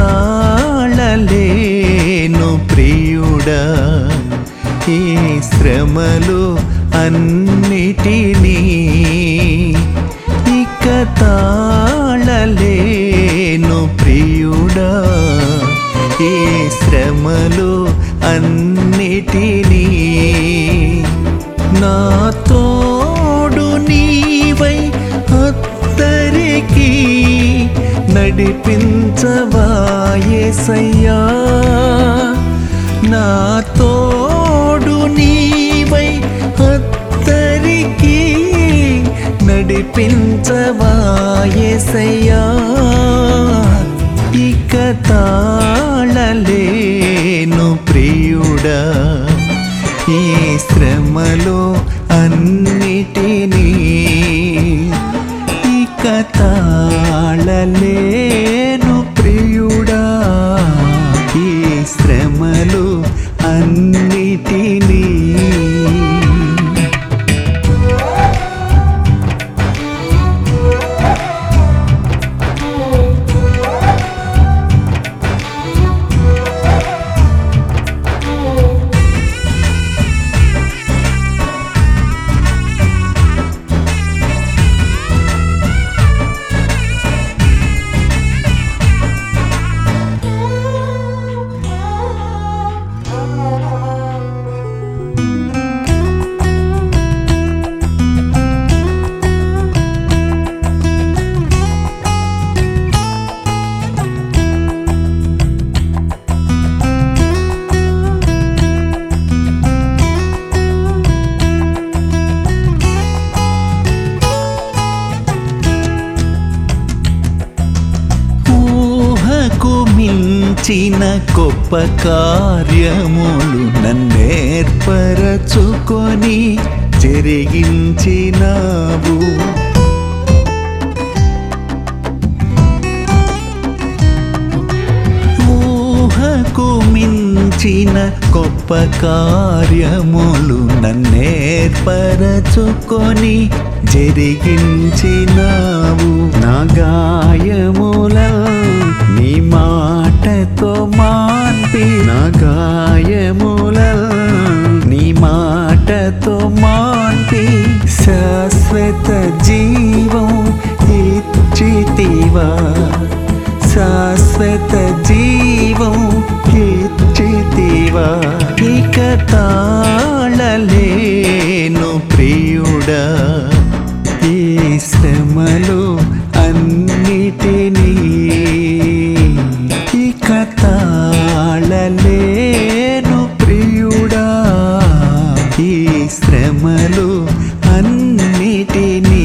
తాళలేను ప్రియుడా ఈ శ్రమలు అన్నిటినీ ఇక తాళలేను ప్రియుడా ఈ శ్రమలు అన్నిటినీ నా తోడు నీవై అత్తరికి నడిపించవాయేసయ్యా నా తోడు నీవై అత్తరికి నడిపించవాయేసయ్యా ఇక తాళలేను ప్రియుడా ఈ శ్రమలో అన్నిటినీ ఇక తాళలేను ప్రియుడా ఈ శ్రమలు అన్నిటినీ ఊహకు మించిన గొప్ప కార్యములు నన్నేర్పరచుకొని జరిగించినావు ఊహకు మించిన గొప్ప కార్యములు నన్నేర్పరచుకొని జరిగించినావు నా గాయముల నీ మాటతో మాన్పి నా గాయముల నీ మాటతో మాన్పి శాశ్వత జీవం ఇచ్చితివా శాశ్వత జీవం ఇచ్చితివా ఇక తాళలేను ప్రియుడా ఈ శ్రమలు అన్నిటినీ ఇక తాళలేను ప్రియుడా ఈ శ్రమలు అన్నిటినీ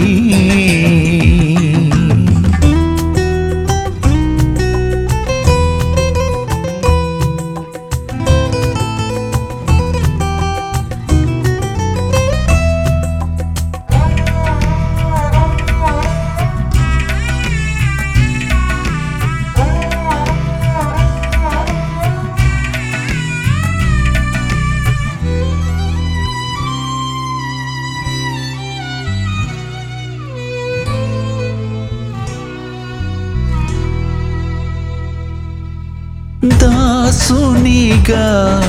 దాసునిగా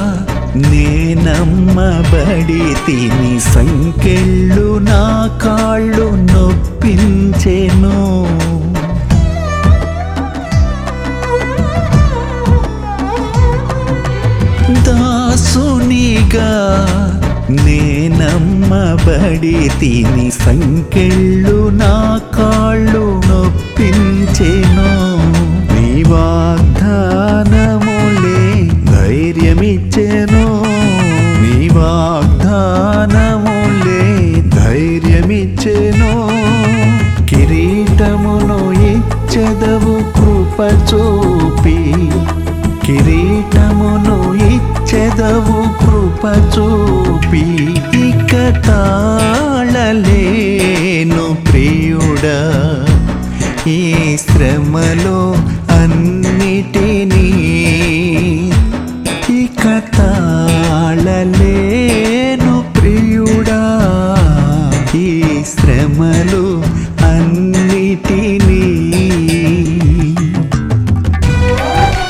నేనమ్మబడి తిని సంకెళ్ళు నా కాళ్ళు నొప్పించెను దాసునిగా నేనమ్మబడి తిని సంకెళ్ళు నా కాళ్ళు నొప్పించెను నీ వాగ్దానములే ధైర్యమిచ్చెను నీ వాగ్దానములే ధైర్యమిచ్చెను కిరీటమును ఇచ్చెదవు కృప చూపి కిరీటమును ఇచ్చెదవు కృప చూపి ఇక తాళలేను ప్రియుడా ఈ శ్రమలో అన్నిటినీ ఇక తాళలేను ప్రియుడా ఈ శ్రమలు అన్నిటినీ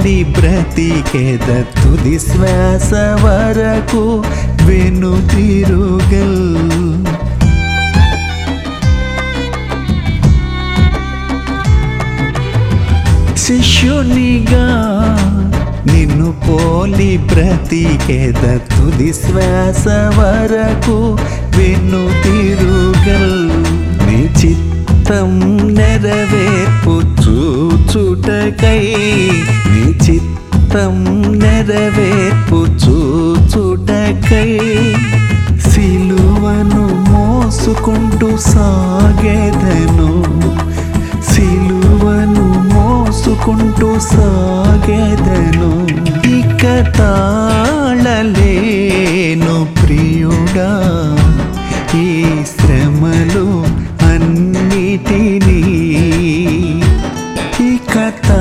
పోలి బ్రతికెద తుది శ్వాస వరకు వెను తిరుగల్ శిష్యునిగా నిన్ను పోలి బ్రతికెద తుది శ్వాస వరకు వెన్ను తిరుగల్ నీ చిత్తం నెరవేర్పు చూచుటకై నీ చిత్తం నెరవేర్పు చూచుటకై సిలువను మోసుకుంటూ సాగెదను సిలువను మోసుకుంటూ సాగెదను ఇక తాళలేను ప్రియుడా ఈ శ్రమలు అన్నిటినీ ఇక